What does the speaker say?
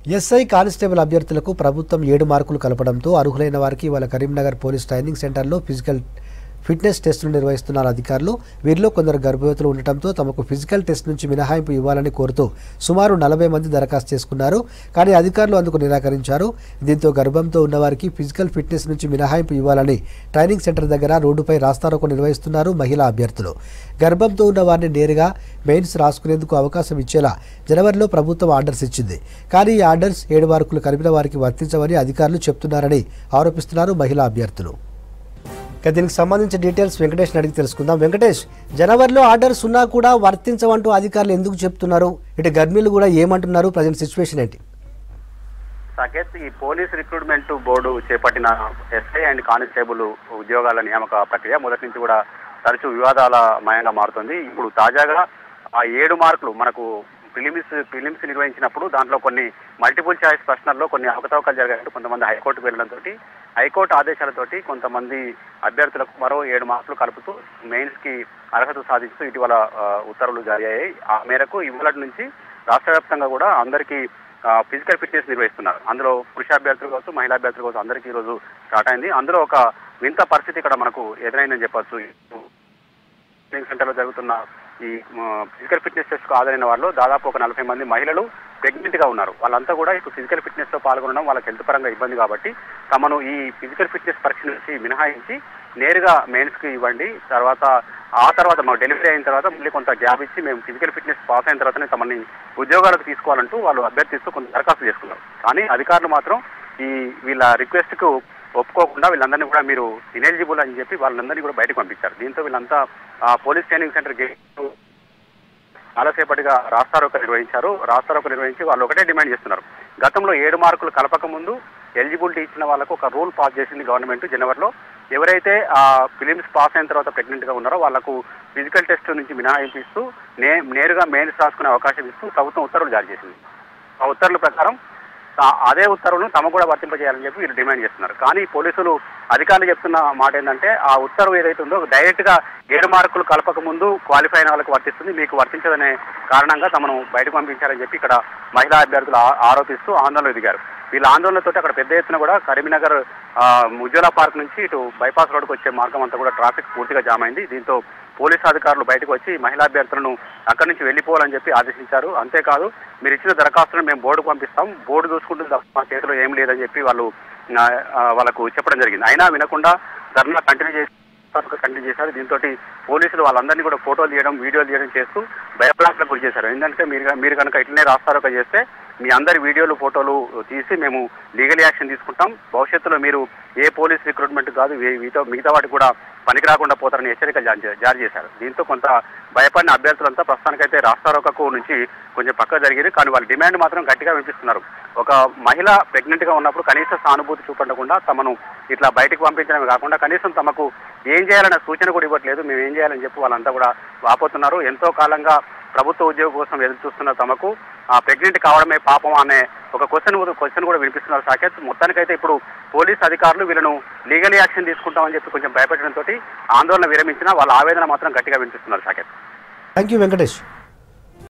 SI constable అభ్యర్థులకు ప్రభుత్వం ఏడు మార్కులు కలపడంతో అర్హులైన వారికి వాళ్ళ కరీంనగర్ పోలీస్ ట్రైనింగ్ సెంటర్లో ఫిజికల్ ఫిట్నెస్ టెస్టులు నిర్వహిస్తున్నారు అధికారులు వీరిలో కొందరు గర్భవతులు ఉండటంతో తమకు ఫిజికల్ టెస్ట్ నుంచి మినహాయింపు ఇవ్వాలని కోరుతూ సుమారు నలభై మంది దరఖాస్తు చేసుకున్నారు కానీ అధికారులు అందుకు నిరాకరించారు దీంతో గర్భంతో ఉన్నవారికి ఫిజికల్ ఫిట్నెస్ నుంచి మినహాయింపు ఇవ్వాలని ట్రైనింగ్ సెంటర్ దగ్గర రోడ్డుపై రాస్తారోకో నిర్వహిస్తున్నారు మహిళా అభ్యర్థులు గర్భంతో ఉన్న వారిని నేరుగా మెయిన్స్ రాసుకునేందుకు అవకాశం ఇచ్చేలా జనవరిలో ప్రభుత్వం ఆర్డర్స్ ఇచ్చింది కానీ ఈ ఆర్డర్స్ ఏడు మార్కులు కలిపిన వారికి వర్తించవని అధికారులు చెప్తున్నారని ఆరోపిస్తున్నారు మహిళా అభ్యర్థులు ఇక దీనికి సంబంధించిన డీటెయిల్స్ వెంకటేష్ అడిగి తెలుసుకుందాం వెంకటేష్ జనవరిలో ఆర్డర్స్ ఉన్నా కూడా వర్తించవంటూ అధికారులు ఎందుకు చెప్తున్నారు ఇటు గర్మిలు కూడా ఏమంటున్నారు ప్రజెంట్ సిచ్యువేషన్ ఏంటి సాకేత్ ఈ పోలీస్ రిక్రూట్మెంట్ బోర్డు చేపట్టిన ఎస్ఐ అండ్ కానిస్టేబుల్ ఉద్యోగాల నియామక ప్రక్రియ మొదటి నుంచి కూడా తరచూ వివాదాల మయంగా మారుతుంది ఇప్పుడు తాజాగా ఆ ఏడు మార్కులు మనకు ఫిలిమ్స్ ఫిలిమ్స్ నిర్వహించినప్పుడు దాంట్లో కొన్ని మల్టిపుల్ చాయిస్ ప్రశ్నల్లో కొన్ని అవకతవకలు జరిగాయంటూ కొంతమంది హైకోర్టుకు వెళ్ళడంతో హైకోర్టు ఆదేశాలతోటి కొంతమంది అభ్యర్థులకు మరో ఏడు మార్కులు కలుపుతూ మెయిన్స్ కి అర్హత సాధిస్తూ ఇటీవల ఆ, ఉత్తర్వులు జారీ అయ్యాయి ఆ మేరకు ఇవాళ నుంచి రాష్ట్ర వ్యాప్తంగా కూడా అందరికీ ఫిజికల్ ఫిట్నెస్ నిర్వహిస్తున్నారు అందులో పురుష అభ్యర్థులు కావచ్చు మహిళా అభ్యర్థులు కావచ్చు అందరికీ ఈ రోజు స్టార్ట్ అయింది అందులో ఒక వింత పరిస్థితి ఇక్కడ మనకు ఎదురైందని చెప్పొచ్చు ట్రైనింగ్ సెంటర్లో జరుగుతున్న ఈ ఫిజికల్ ఫిట్నెస్ టెస్ట్ కు హాజరైన వాళ్ళు దాదాపు ఒక నలభై మంది మహిళలు ప్రెగ్నెంట్ గా ఉన్నారు వాళ్ళంతా కూడా ఇప్పుడు ఫిజికల్ ఫిట్నెస్ లో పాల్గొనడం వాళ్ళకి హెల్త్ పరంగా ఇబ్బంది కాబట్టి తమను ఈ ఫిజికల్ ఫిట్నెస్ పరీక్ష నుంచి మినహాయించి నేరుగా మెయిన్స్ కి ఇవ్వండి తర్వాత ఆ తర్వాత మాకు డెలివరీ అయిన తర్వాత మళ్ళీ కొంత గ్యాప్ ఇచ్చి మేము ఫిజికల్ ఫిట్నెస్ పాస్ అయిన తర్వాతనే తమని ఉద్యోగాలకు తీసుకోవాలంటూ వాళ్ళు అభ్యర్థిస్తూ కొంత దరఖాస్తు చేసుకున్నారు కానీ అధికారులు మాత్రం ఈ వీళ్ళ రిక్వెస్ట్ కు ఒప్పుకోకుండా వీళ్ళందరినీ కూడా మీరు ఇనెలిజిబుల్ అని చెప్పి వాళ్ళందరినీ కూడా బయటకు పంపించారు దీంతో వీళ్ళంతా ఆ, పోలీస్ ట్రైనింగ్ సెంటర్ గేట్ చాలాసేపటిగా రాస్తారోక నిర్వహించారు రాస్తారోక నిర్వహించి వాళ్ళు ఒకటే డిమాండ్ చేస్తున్నారు గతంలో ఏడు మార్కులు కలపక ముందు ఎలిజిబిలిటీ ఇచ్చిన వాళ్ళకు ఒక రూల్ పాస్ చేసింది గవర్నమెంట్ జనవరిలో ఎవరైతే ఆ ఫిలిమ్స్ పాస్ అయిన తర్వాత ప్రెగ్నెంట్ గా ఉన్నారో వాళ్ళకు ఫిజికల్ టెస్ట్ నుంచి మినహాయింపు ఇస్తూ నే నేరుగా మెయిన్స్ రాసుకునే అవకాశం ఇస్తూ ప్రభుత్వం ఉత్తర్వులు జారీ చేసింది ఆ ఉత్తర్వుల ప్రకారం ఆ- అదే ఉత్తర్వులను తమ కూడా వర్తింపజేయాలని చెప్పి వీళ్ళు డిమాండ్ చేస్తున్నారు కానీ పోలీసులు అధికారులు చెప్తున్న మాట ఏంటంటే ఆ ఉత్తర్వు ఏదైతే ఉందో డైరెక్ట్ గా ఏడు మార్కులు కలపక ముందు క్వాలిఫై అయిన వాళ్ళకి వర్తిస్తుంది మీకు వర్తించదనే కారణంగా తమను బయటకు పంపించారని చెప్పి ఇక్కడ మహిళా అభ్యర్థులు ఆ- ఆరోపిస్తూ ఆందోళన దిగారు వీళ్ళ ఆందోళనతో అక్కడ పెద్ద ఎత్తున కూడా కరీంనగర్ ఆ, ఉజ్వల పార్క్ నుంచి ఇటు బైపాస్ రోడ్డుకు వచ్చే మార్గం అంతా కూడా ట్రాఫిక్ పూర్తిగా జామ్ అయింది దీంతో పోలీసు అధికారులు బయటకు వచ్చి మహిళా అభ్యర్థులను అక్కడి నుంచి వెళ్ళిపోవాలని చెప్పి ఆదేశించారు అంతేకాదు మీరు ఇచ్చిన దరఖాస్తులను మేము బోర్డుకు పంపిస్తాం బోర్డు చూసుకుంటుంది తప్ప మా చేతిలో ఏం లేదని చెప్పి వాళ్ళు ఆ, ఆ, వాళ్ళకు చెప్పడం జరిగింది అయినా వినకుండా ధర్నా కంటిన్యూ చేసి కంటిన్యూ చేశారు దీంతో పోలీసులు వాళ్ళందరినీ కూడా ఫోటోలు తీయడం వీడియోలు తీయడం చేస్తూ భయప్రాంతలకు గురి చేశారు ఎందుకంటే మీరు మీరు కనుక ఇట్లనే రాస్తారోక చేస్తే మీ అందరి వీడియోలు ఫోటోలు తీసి మేము లీగల్ యాక్షన్ తీసుకుంటాం భవిష్యత్తులో మీరు ఏ పోలీస్ రిక్రూట్మెంట్ కాదు ఏ- మిగతా మిగతా వాటికి కూడా పనికి రాకుండా పోతారని హెచ్చరికలు జారీ చే- జారీ చేశారు దీంతో కొంత భయపడిన అభ్యర్థులంతా ప్రస్తుతానికైతే రాస్తారోకకు నుంచి కొంచెం పక్క జరిగింది కానీ వాళ్ళ డిమాండ్ మాత్రం గట్టిగా వినిపిస్తున్నారు ఒక మహిళ ప్రెగ్నెంట్ గా ఉన్నప్పుడు కనీస సానుభూతి చూపకుండా తమను ఇట్లా బయటకు పంపించడమే కాకుండా కనీసం తమకు ఏం చేయాలనే సూచన కూడా ఇవ్వట్లేదు మేము ఏం చేయాలని చెప్పి వాళ్ళంతా కూడా వాపోతున్నారు ఎంతో కాలంగా ప్రభుత్వ ఉద్యోగం కోసం ఎదురు చూస్తున్న తమకు ఆ ప్రెగ్నెంట్ కావడమే పాపం అనే ఒక క్వశ్చన్ క్వశ్చన్ కూడా వినిపిస్తున్నారు సాకేత్ మొత్తానికైతే ఇప్పుడు పోలీస్ అధికారులు వీళ్ళను లీగల్ యాక్షన్ తీసుకుంటామని చెప్పి కొంచెం భయపెట్టడంతో ఆందోళన విరమించినా వాళ్ళ ఆవేదన మాత్రం గట్టిగా వినిపిస్తున్నారు సాకేత్ థ్యాంక్ యూ వెంకటేష్